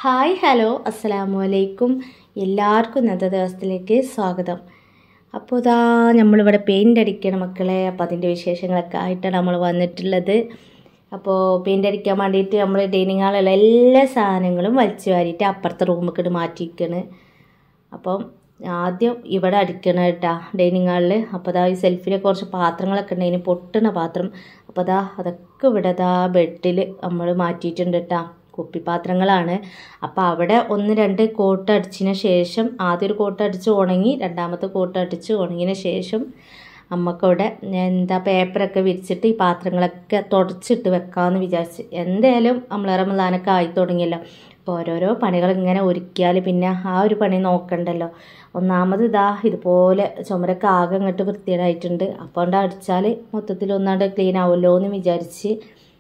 Hi hello അസ്സലാമു അലൈക്കും എല്ലാവർക്കും ഇന്നത്തെ ദിവസത്തിലേക്ക് സ്വാഗതം അപ്പോൾ ഇതാ നമ്മളിവിടെ പെയിൻ്റ് അടിക്കണം മക്കളെ അപ്പോൾ അതിൻ്റെ വിശേഷങ്ങളൊക്കെ ആയിട്ടാണ് നമ്മൾ വന്നിട്ടുള്ളത് അപ്പോൾ പെയിൻ്റ് അടിക്കാൻ വേണ്ടിയിട്ട് നമ്മൾ ഡൈനിങ് ഹാളിലുള്ള എല്ലാ സാധനങ്ങളും വലിച്ചു വാരിയിട്ട് അപ്പുറത്തെ റൂമൊക്കെ ഇട്ട് മാറ്റിയിരിക്കണ് അപ്പം ആദ്യം ഇവിടെ അടിക്കണം കേട്ടാ ഡൈനിങ് ഹാളിൽ അപ്പോൾ അതാ ഈ സെൽഫിൽ കുറച്ച് പാത്രങ്ങളൊക്കെ ഉണ്ട് അതിന് പൊട്ടുന്ന പാത്രം അപ്പോൾ അതാ അതൊക്കെ ഇവിടെ അതാ ബെഡിൽ നമ്മൾ മാറ്റിയിട്ടുണ്ട് കേട്ടാ കുപ്പിപ്പാത്രങ്ങളാണ് അപ്പോൾ അവിടെ ഒന്ന് രണ്ട് കോട്ട് അടിച്ചതിന് ശേഷം ആദ്യം ഒരു കോട്ട് അടിച്ച് ഉണങ്ങി രണ്ടാമത്തെ കോട്ട് അടിച്ച് ഉണങ്ങിയതിന് ശേഷം അമ്മക്കവിടെ എന്താ പേപ്പറൊക്കെ വിരിച്ചിട്ട് ഈ പാത്രങ്ങളൊക്കെ തുടച്ചിട്ട് വെക്കാമെന്ന് വിചാരിച്ച് എന്തായാലും നമ്മൾ റമദാനൊക്കെ ആയി തുടങ്ങിയല്ലോ അപ്പോൾ ഓരോരോ പണികൾ ഇങ്ങനെ ഒരുക്കിയാൽ പിന്നെ ആ ഒരു പണി നോക്കണ്ടല്ലോ ഒന്നാമത് ഇതാ ഇതുപോലെ ചുമരൊക്കെ ആകെ അങ്ങോട്ട് വൃത്തികേടായിട്ടുണ്ട് അപ്പോൾ കൊണ്ട് അടിച്ചാൽ മൊത്തത്തിൽ ഒന്നാണ്ട് ക്ലീൻ ആവുമല്ലോ എന്ന് വിചാരിച്ച്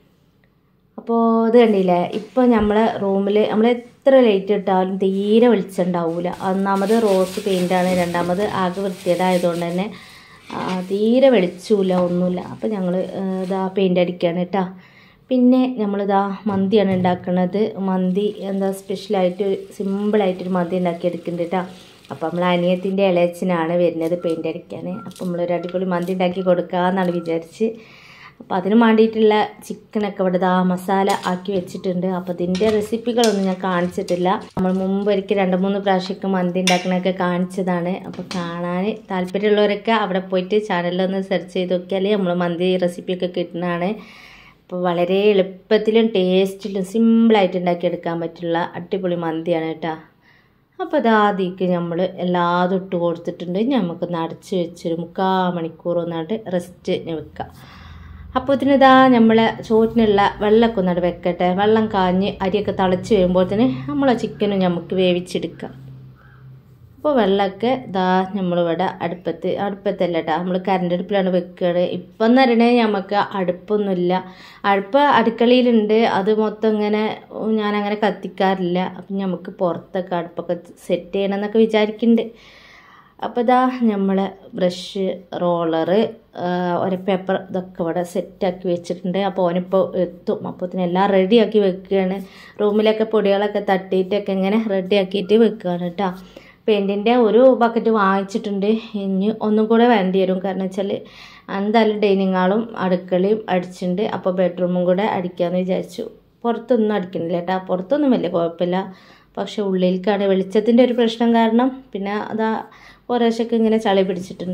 അപ്പോൾ ഇത് കണ്ടില്ലേ ഇപ്പോൾ നമ്മളെ റൂമിൽ നമ്മൾ എത്ര ലൈറ്റ് ഇട്ടാലും തീരെ വെളിച്ചുണ്ടാവില്ല ഒന്നാമത് റോസ് പെയിൻ്റാണ് രണ്ടാമത് ആകെ വൃത്തികേടായതുകൊണ്ട് തന്നെ ആ, തീരെ വെളിച്ചമില്ല ഒന്നുമില്ല അപ്പോൾ ഞങ്ങൾ ഇതാ പെയിൻ്റ് അടിക്കുകയാണ് കേട്ടോ പിന്നെ നമ്മളിതാ മന്തിയാണ് ഉണ്ടാക്കുന്നത് മന്തി എന്താ സ്പെഷ്യലായിട്ട് സിമ്പിളായിട്ടൊരു മന്തി ഉണ്ടാക്കി എടുക്കുന്നുണ്ട് കേട്ടോ അപ്പോൾ നമ്മൾ അനിയത്തിൻ്റെ ഇളയച്ചനാണ് വരുന്നത് പെയിൻ്റ് അടിക്കാൻ അപ്പോൾ നമ്മളൊരു അടിപൊളി മന്തി ഉണ്ടാക്കി കൊടുക്കാമെന്നാണ് വിചാരിച്ച് അപ്പോൾ അതിന് വേണ്ടിയിട്ടുള്ള ചിക്കനൊക്കെ ഇവിടെ ദാ മസാല ആക്കി വെച്ചിട്ടുണ്ട് അപ്പോൾ ഇതിൻ്റെ റെസിപ്പികളൊന്നും ഞാൻ കാണിച്ചിട്ടില്ല നമ്മൾ മുമ്പ് ഒരിക്കൽ രണ്ട് മൂന്ന് പ്രാവശ്യമൊക്കെ മന്തി ഉണ്ടാക്കണൊക്കെ കാണിച്ചതാണ് അപ്പോൾ കാണാൻ താല്പര്യമുള്ളവരൊക്കെ അവിടെ പോയിട്ട് ചാനലിലൊന്ന് സെർച്ച് ചെയ്ത് നോക്കിയാൽ നമ്മൾ മന്തി റെസിപ്പിയൊക്കെ കിട്ടുന്നതാണ് അപ്പോൾ വളരെ എളുപ്പത്തിലും ടേസ്റ്റിലും സിമ്പിളായിട്ട് ഉണ്ടാക്കിയെടുക്കാൻ പറ്റുള്ള അടിപൊളി മന്തിയാണ് കേട്ടോ അപ്പോൾ അത് ആദ്യമൊക്കെ നമ്മൾ എല്ലാതും ഇട്ട് കൊടുത്തിട്ടുണ്ട് ഇനി നമുക്കൊന്ന് അടച്ച് വെച്ചൊരു മുക്കാൽ മണിക്കൂർ ഒന്നായിട്ട് റെസ്റ്റിന് വെക്കാം അപ്പോൾ ഇതിനിതാ നമ്മൾ ചോറ്റിനുള്ള വെള്ളമൊക്കെ ഒന്നായിട്ട് വെക്കട്ടെ വെള്ളം കാഞ്ഞ് അരിയൊക്കെ തിളച്ച് വരുമ്പോഴത്തേന് നമ്മളെ ചിക്കനും നമുക്ക് വേവിച്ചെടുക്കാം അപ്പോൾ വെള്ളമൊക്കെ ഇതാ നമ്മളിവിടെ അടുപ്പത്ത് അടുപ്പത്തല്ല കേട്ടോ നമ്മൾ കറണ്ട് അടുപ്പിലാണ് വെക്കുകയാണ് ഇപ്പം എന്ന് പറയണത് നമുക്ക് അടുപ്പൊന്നുമില്ല അടുപ്പ് അടുക്കളയിലുണ്ട് അത് മൊത്തം ഇങ്ങനെ ഞാനങ്ങനെ കത്തിക്കാറില്ല അപ്പം നമുക്ക് പുറത്തൊക്കെ അടുപ്പൊക്കെ സെറ്റ് ചെയ്യണം എന്നൊക്കെ വിചാരിക്കുന്നുണ്ട് അപ്പോൾ ഇതാ നമ്മൾ ബ്രഷ് റോളറ് ഒരു പേപ്പർ ഇതൊക്കെ ഇവിടെ സെറ്റാക്കി വെച്ചിട്ടുണ്ട് അപ്പോൾ ഓനിപ്പോൾ എത്തും അപ്പോൾ ഇതിന് എല്ലാം റെഡിയാക്കി വെക്കുകയാണ് റൂമിലൊക്കെ പൊടികളൊക്കെ തട്ടിയിട്ടൊക്കെ ഇങ്ങനെ റെഡിയാക്കിയിട്ട് വെക്കുകയാണ് കേട്ടോ പെയിൻറ്റിൻ്റെ ഒരു ബക്കറ്റ് വാങ്ങിച്ചിട്ടുണ്ട് ഇനി ഒന്നും കൂടെ വേണ്ടി വരും കാരണം വെച്ചാൽ എന്തായാലും ഡൈനിങ് ഹാളും അടുക്കളയും അടിച്ചിട്ടുണ്ട് അപ്പോൾ ബെഡ്റൂമും കൂടെ അടിക്കാമെന്ന് വിചാരിച്ചു പുറത്തൊന്നും അടിക്കണില്ല കേട്ടോ പുറത്തൊന്നും വലിയ കുഴപ്പമില്ല പക്ഷെ ഉള്ളിലേക്കാണ് വെളിച്ചത്തിൻ്റെ ഒരു പ്രശ്നം കാരണം പിന്നെ അതാ കുറേശ്ശൊക്കെ ഇങ്ങനെ ചളി പിടിച്ചിട്ടുണ്ട്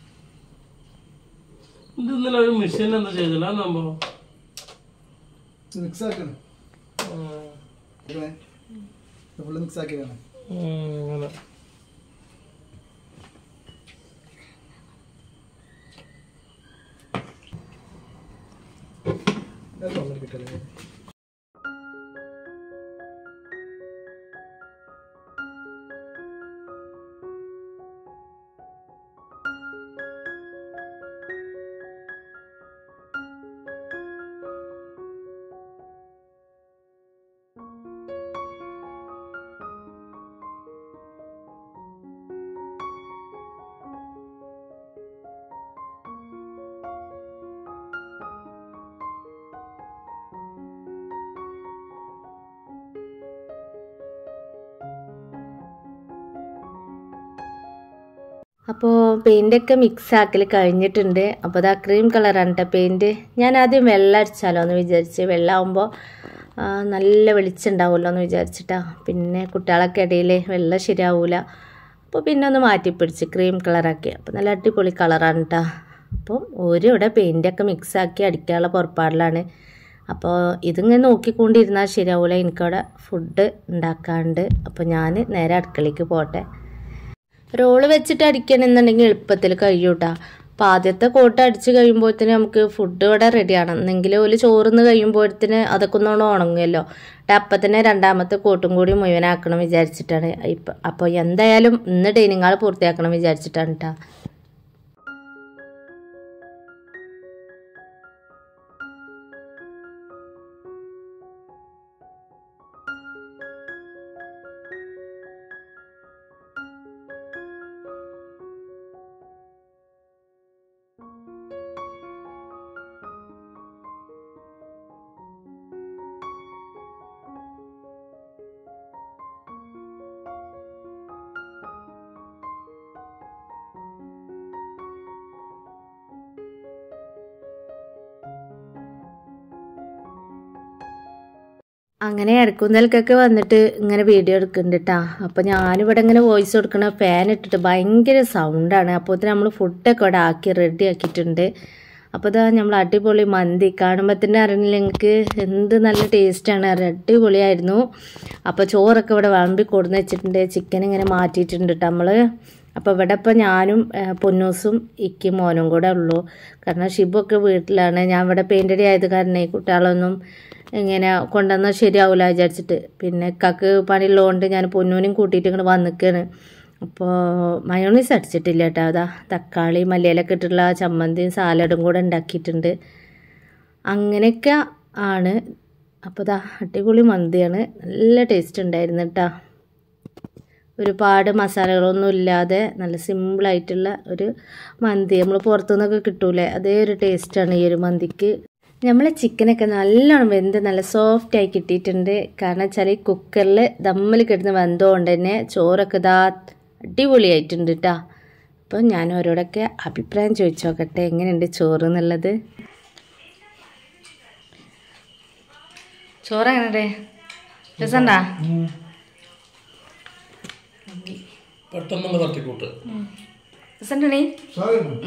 ഇത് ഇന്നലെ ഒരു മെഷീൻ എന്താ ചെയ്തില്ല അത് സംഭവം മിക്സ് ആക്കണം ഫുള്ള് മിക്സ് ആക്കിയതാണ് അങ്ങനെ കിട്ടല്ലേ അപ്പോൾ പെയിൻ്റൊക്കെ മിക്സ് ആക്കൽ കഴിഞ്ഞിട്ടുണ്ട് അപ്പോൾ അത് ക്രീം കളറാണ് കേട്ടോ പെയിൻറ്റ് ഞാൻ ആദ്യം വെള്ളം അടിച്ചാലോ എന്ന് വിചാരിച്ച് വെള്ളമാകുമ്പോൾ നല്ല വെളിച്ചം ഉണ്ടാവുമല്ലോ എന്ന് വിചാരിച്ചിട്ടാ പിന്നെ കുട്ടികളൊക്കെ ഇടയിൽ വെള്ളം ശരിയാവില്ല അപ്പോൾ പിന്നെ ഒന്ന് മാറ്റി പിടിച്ച് ക്രീം കളറാക്കി അപ്പോൾ നല്ല അടിപൊളി കളറാണ് കേട്ടോ അപ്പം ഒരു ഇവിടെ പെയിൻ്റൊക്കെ മിക്സ് ആക്കി അടിക്കാനുള്ള പുറപ്പാടിലാണ് അപ്പോൾ ഇതിങ്ങനെ നോക്കിക്കൊണ്ടിരുന്നാൽ ശരിയാവില്ല എനിക്കവിടെ ഫുഡ് ഉണ്ടാക്കാണ്ട് അപ്പോൾ ഞാൻ നേരെ അടുക്കളയ്ക്ക് പോട്ടെ റോള് വെച്ചിട്ട് അടിക്കണമെന്നുണ്ടെങ്കിൽ എളുപ്പത്തിൽ കഴിയും കേട്ടോ അപ്പോൾ ആദ്യത്തെ കോട്ട് അടിച്ച് കഴിയുമ്പോഴത്തേന് നമുക്ക് ഫുഡ് ഇവിടെ റെഡിയാണ് എന്നെങ്കിൽ ഒരു ചോറിന്ന് കഴിയുമ്പോഴത്തേന് അതൊക്കെ ഒന്നുകൂടെ ഉണങ്ങുമല്ലോ അപ്പം തന്നെ രണ്ടാമത്തെ കോട്ടും കൂടി മുഴുവനാക്കണം വിചാരിച്ചിട്ടാണ് ഇപ്പം അപ്പോൾ എന്തായാലും ഇന്ന് ഡൈനിങ് ഹാൾ പൂർത്തിയാക്കണം വിചാരിച്ചിട്ടാണ് കേട്ടോ അങ്ങനെ ഇടക്കുന്നൽക്കൊക്കെ വന്നിട്ട് ഇങ്ങനെ വീഡിയോ എടുക്കുന്നുണ്ട് കേട്ടാ അപ്പോൾ ഞാനിവിടെ ഇങ്ങനെ വോയിസ് കൊടുക്കണ ഫാൻ ഇട്ടിട്ട് ഭയങ്കര സൗണ്ടാണ് അപ്പോൾ നമ്മൾ ഫുഡൊക്കെ ഇവിടെ ആക്കി റെഡി ആക്കിയിട്ടുണ്ട് അപ്പോൾ ഇതാ നമ്മൾ അടിപൊളി മന്തി കാണുമ്പോൾ തന്നെ അറിയില്ല നിങ്ങൾക്ക് എന്ത് നല്ല ടേസ്റ്റാണ് അടിപൊളിയായിരുന്നു അപ്പോൾ ചോറൊക്കെ ഇവിടെ വിളമ്പി കൊടുന്ന് വെച്ചിട്ടുണ്ട് ചിക്കൻ ഇങ്ങനെ മാറ്റിയിട്ടുണ്ട് കേട്ടോ നമ്മൾ അപ്പോൾ ഇവിടെ ഇപ്പോൾ ഞാനും ആ, പൊന്നൂസും ഇക്കും മോനും കൂടെ ഉള്ളൂ കാരണം ഷിബൊക്കെ വീട്ടിലാണ് ഞാൻ ഇവിടെ പെയിൻ്റടി ആയത് കാരണം ഈ കുട്ടികളൊന്നും ഇങ്ങനെ കൊണ്ടുവന്നാൽ ശരിയാവില്ല വിചാരിച്ചിട്ട് പിന്നെ ഇക്കാക്ക് പണിയുള്ളതുകൊണ്ട് ഞാൻ പൊന്നൂനും കൂട്ടിയിട്ട് ഇങ്ങോട്ട് വന്നിക്കാണ് അപ്പോൾ മയോണീസ് അടിച്ചിട്ടില്ല കേട്ടോ അതാ തക്കാളി മല്ലിയിലൊക്കെ ഇട്ടിട്ടുള്ള ചമ്മന്തിയും സാലഡും കൂടെ ഉണ്ടാക്കിയിട്ടുണ്ട് അങ്ങനെയൊക്കെ ആണ് അപ്പോൾ ദാ അടിപൊളി മന്തിയാണ് നല്ല ടേസ്റ്റ് ഉണ്ടായിരുന്നു കേട്ടോ ഒരുപാട് മസാലകളൊന്നും ഇല്ലാതെ നല്ല സിമ്പിളായിട്ടുള്ള ഒരു മന്തി നമ്മൾ പുറത്തുനിന്നൊക്കെ കിട്ടൂലേ അതേ ഒരു ടേസ്റ്റാണ് ഈ ഒരു മന്തിക്ക് നമ്മളെ ചിക്കനൊക്കെ നല്ലോണം വെന്ത് നല്ല സോഫ്റ്റ് ആയി കിട്ടിയിട്ടുണ്ട് കാരണം വെച്ചാൽ ഈ കുക്കറിൽ ദമ്മിൽ കിടന്ന് വെന്തോണ്ട് തന്നെ ചോറൊക്കെ ഇതാ അടിപൊളിയായിട്ടുണ്ട് കേട്ടോ അപ്പം ഞാൻ അവരോടൊക്കെ അഭിപ്രായം ചോദിച്ചു നോക്കട്ടെ എങ്ങനെയുണ്ട് ചോറ് എന്നുള്ളത് ചോറ് എങ്ങനെയുണ്ട് രസമുണ്ടാ പെട്ടെന്നുള്ള തട്ടിക്കൂട്ട് രസമുണ്ടേ സ്വാഗതം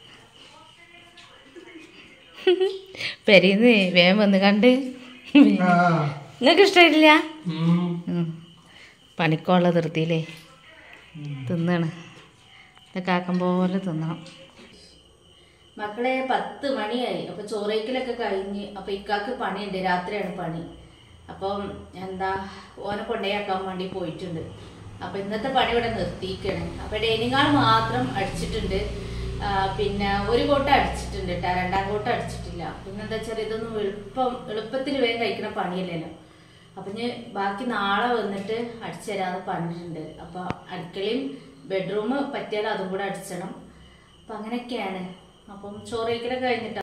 പെരീന്ന് വേഗം വന്ന് കണ്ട് ആ നിങ്ങൾക്ക് ഇഷ്ടമായിട്ടില്ല ഉം. ഉം. പണിക്കമുള്ള ധൃതിയിലേ തിന്നാണ് ഇതൊക്കെ ആക്കം പോലെ തിന്നണം മക്കളെ പത്ത് മണിയായി അപ്പൊ ചോറയ്ക്കലൊക്കെ കഴിഞ്ഞ് അപ്പൊ ഇക്കാക്ക് പണിയുണ്ട് രാത്രിയാണ് പണി അപ്പം എന്താ ഓനെ കൊണ്ടേയാക്കാൻ വേണ്ടി പോയിട്ടുണ്ട് അപ്പൊ ഇന്നത്തെ പണി ഇവിടെ നിർത്തിയിക്കാണ് അപ്പൊ ഡൈനിങ് മാത്രം അടിച്ചിട്ടുണ്ട് ആ, പിന്നെ ഒരു കോട്ട അടിച്ചിട്ടുണ്ട് കേട്ടോ രണ്ടാം കോട്ട അടിച്ചിട്ടില്ല പിന്നെ എന്താ വെച്ചാൽ ഇതൊന്നും എളുപ്പം എളുപ്പത്തിൽ വേഗം കഴിക്കണ പണിയല്ലല്ലോ അപ്പൊ ഇനി ബാക്കി നാളെ വന്നിട്ട് അടിച്ചു തരാന്ന് പറഞ്ഞിട്ടുണ്ട് അപ്പൊ അടുക്കളയും ബെഡ്റൂം പറ്റിയാൽ അതും കൂടെ അടിച്ചണം അപ്പൊ അങ്ങനെയൊക്കെയാണ് അപ്പം ചോറ് കഴിക്കലൊക്കെ കഴിഞ്ഞിട്ടാ